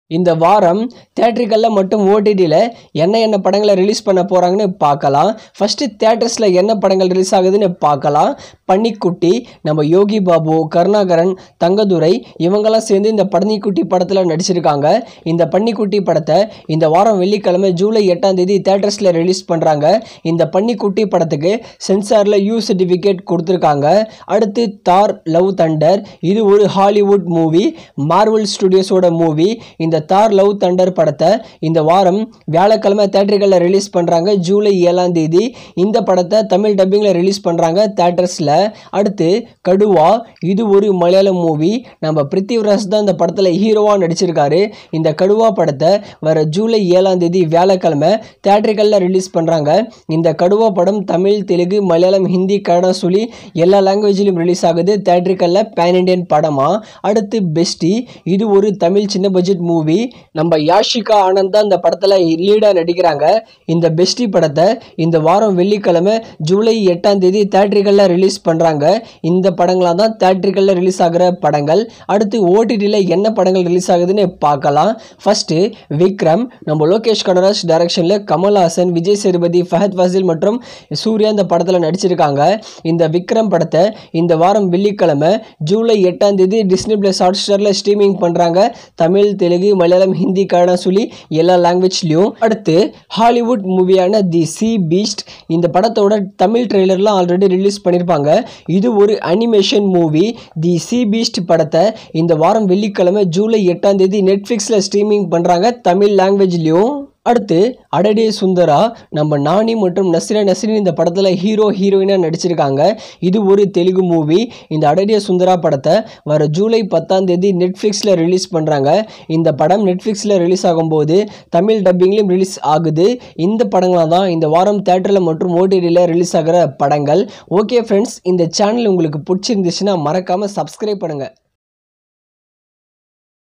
இந்த வாரம் தேட்டரிக்கல்ல மற்றும் ஓடிடியில் என்ன என்ன படங்களை ரிலீஸ் பண்ண போகிறாங்கன்னு பார்க்கலாம் ஃபஸ்ட்டு தேட்டர்ஸில் என்ன படங்கள் ரிலீஸ் ஆகுதுன்னு பார்க்கலாம் பன்னிக்குட்டி நம்ம யோகி பாபு கருணாகரன் தங்கதுரை இவங்கெல்லாம் சேர்ந்து இந்த பன்னிக்குட்டி படத்தில் நடிச்சிருக்காங்க இந்த பன்னிக்குட்டி படத்தை இந்த வாரம் வெள்ளிக்கிழமை ஜூலை எட்டாம் தேதி தேட்டர்ஸில் ரிலீஸ் பண்ணுறாங்க இந்த பன்னிக்குட்டி படத்துக்கு சென்சாரில் யூ சர்டிஃபிகேட் கொடுத்துருக்காங்க அடுத்து தார் லவ் தண்டர் இது ஒரு ஹாலிவுட் மூவி மார்வல் ஸ்டுடியோஸோட மூவி இந்த தார் லவ் தண்டர் படத்தை இந்த வாரம் வியாழக்கிழமை தேட்டர்களில் ரிலீஸ் பண்ணுறாங்க ஜூலை ஏழாம் தேதி இந்த படத்தை தமிழ் டப்பிங்கில் ரிலீஸ் பண்ணுறாங்க தேட்டர்ஸில் அடுத்து கடுவா இது ஒரு மலையாளம் மூவி நம்ம பிருத்திவிராஜ் தான் இந்த படத்தில் ஹீரோவாக நடிச்சிருக்காரு இந்த கடுவா படத்தை வர ஜூலை ஏழாம் தேதி வியாழக்கிழமை தேட்டர்களில் ரிலீஸ் பண்ணுறாங்க இந்த கடுவா படம் தமிழ் தெலுங்கு மலையாளம் ஹிந்தி கன்னடம் சொல்லி எல்லா லாங்குவேஜ்லையும் ரிலீஸ் ஆகுது தேட்டருக்கல்ல பேன் இண்டியன் படமா அடுத்து பெஸ்டி இது ஒரு தமிழ் சின்ன பட்ஜெட் மூவி நம்ம யாஷிகா ஆனந்த் தான் இந்த படத்தில் லீடாக நடிக்கிறாங்க இந்த பெஸ்டி படத்தை இந்த வாரம் வெள்ளிக்கிழமை ஜூலை எட்டாம் தேதி தேட்டருக்கல்ல ரிலீஸ் பண்ணுறாங்க இந்த படங்களாக தான் தேட்டருக்கல்ல ரிலீஸ் ஆகிற படங்கள் அடுத்து ஓடிடியில் என்ன படங்கள் ரிலீஸ் ஆகுதுன்னு பார்க்கலாம் ஃபஸ்ட்டு விக்ரம் நம்ம லோகேஷ் கனராஜ் டைரக்ஷனில் கமல்ஹாசன் விஜய் சேதுபதி ஃபஹத் ஃபாசில் மற்றும் சூர்யா இந்த படத்தில் நடிச்சிருக்காங்க இந்த விக்ரம் படத்தை இந்த வாரம் வெள்ளிக்கிழமை ஜூலை எட்டாம் தேதி டிஸ்னி பிளஸ் ஹாட் ஸ்டாரில் ஸ்ட்ரீமிங் பண்ணுறாங்க தமிழ் தெலுங்கு மலையாளம் ஹிந்தி கன்னடம் சொல்லி எல்லா லாங்குவேஜ்லையும் அடுத்து ஹாலிவுட் மூவியான தி சி பீஸ்ட் இந்த படத்தோட தமிழ் ட்ரெய்லர்லாம் ஆல்ரெடி ரிலீஸ் பண்ணியிருப்பாங்க இது ஒரு animation movie the sea beast படத்தை இந்த வாரம் வெள்ளிக்கிழமை ஜூலை எட்டாம் தேதி நெட்ஃப்ளிக்ஸில் ஸ்ட்ரீமிங் பண்ணுறாங்க தமிழ் லாங்குவேஜ்லேயும் அடுத்து அடடே சுந்தரா நம்ம நானி மற்றும் நஸ்ரியா நஸ்ரின் இந்த படத்தில் ஹீரோ ஹீரோயினாக நடிச்சிருக்காங்க இது ஒரு தெலுங்கு மூவி இந்த அடடே சுந்தரா படத்தை வர ஜூலை பத்தாம் தேதி நெட்ஃப்ளிக்ஸில் ரிலீஸ் பண்ணுறாங்க இந்த படம் நெட்ஃப்ளிக்ஸில் ரிலீஸ் ஆகும்போது தமிழ் டப்பிங்லேயும் ரிலீஸ் ஆகுது இந்த படங்களாக தான் இந்த வாரம் தேட்டரில் மற்றும் ஓடிடியில் ரிலீஸ் ஆகிற படங்கள் ஓகே ஃப்ரெண்ட்ஸ் இந்த சேனல் உங்களுக்கு பிடிச்சிருந்துச்சுன்னா மறக்காமல் சப்ஸ்கிரைப் பண்ணுங்கள்